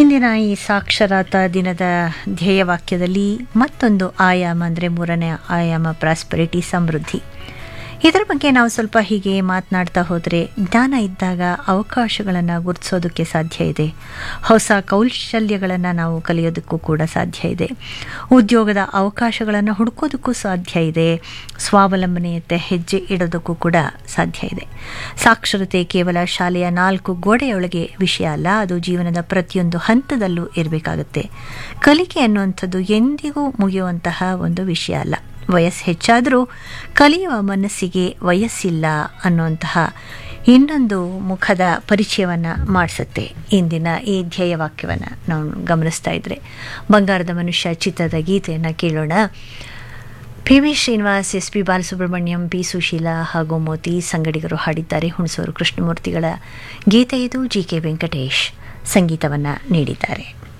ಇಂದಿನ ಈ ಸಾಕ್ಷರತಾ ದಿನದ ಧ್ಯೇಯವಾಕ್ಯದಲ್ಲಿ ಮತ್ತೊಂದು ಆಯಾಮ ಅಂದರೆ ಮೂರನೇ ಆಯಾಮ ಪ್ರಾಸ್ಪರಿಟಿ ಸಮೃದ್ಧಿ ಇದರ ಬಗ್ಗೆ ನಾವು ಸ್ವಲ್ಪ ಹೀಗೆ ಮಾತನಾಡ್ತಾ ಹೋದರೆ ಜ್ಞಾನ ಇದ್ದಾಗ ಅವಕಾಶಗಳನ್ನು ಗುರುತಿಸೋದಕ್ಕೆ ಸಾಧ್ಯ ಇದೆ ಹೊಸ ಕೌಶಲ್ಯಗಳನ್ನು ನಾವು ಕಲಿಯೋದಕ್ಕೂ ಕೂಡ ಸಾಧ್ಯ ಇದೆ ಉದ್ಯೋಗದ ಅವಕಾಶಗಳನ್ನು ಹುಡುಕೋದಕ್ಕೂ ಸಾಧ್ಯ ಇದೆ ಸ್ವಾವಲಂಬನೆಯತ್ತೆ ಹೆಜ್ಜೆ ಇಡೋದಕ್ಕೂ ಕೂಡ ಸಾಧ್ಯ ಇದೆ ಸಾಕ್ಷರತೆ ಕೇವಲ ಶಾಲೆಯ ನಾಲ್ಕು ಗೋಡೆಯೊಳಗೆ ವಿಷಯ ಅಲ್ಲ ಅದು ಜೀವನದ ಪ್ರತಿಯೊಂದು ಹಂತದಲ್ಲೂ ಇರಬೇಕಾಗುತ್ತೆ ಕಲಿಕೆ ಅನ್ನುವಂಥದ್ದು ಎಂದಿಗೂ ಮುಗಿಯುವಂತಹ ಒಂದು ವಿಷಯ ಅಲ್ಲ ವಯಸ್ಸು ಹೆಚ್ಚಾದರೂ ಕಲಿಯುವ ಮನಸ್ಸಿಗೆ ವಯಸ್ಸಿಲ್ಲ ಅನ್ನುವಂತಹ ಇನ್ನೊಂದು ಮುಖದ ಪರಿಚಯವನ್ನು ಮಾಡಿಸುತ್ತೆ ಇಂದಿನ ಈ ಧ್ಯೇಯವಾಕ್ಯವನ್ನು ನಾವು ಗಮನಿಸ್ತಾ ಇದ್ರೆ ಬಂಗಾರದ ಮನುಷ್ಯ ಚಿತ್ರದ ಗೀತೆಯನ್ನು ಕೇಳೋಣ P V Srinivas S P Balasubrahmanyam P Susheela ಹಾಗೂ ಮೋತಿ ಸಂಗಡಿಗರು ಹಾಡಿದ್ದಾರೆ ಹುಣಸೂರು ಕೃಷ್ಣಮೂರ್ತಿಗಳ ಗೀತೆ ಇದು ಜಿ ಕೆ ವೆಂಕಟೇಶ್ ಸಂಗೀತವನ್ನು ನೀಡಿದ್ದಾರೆ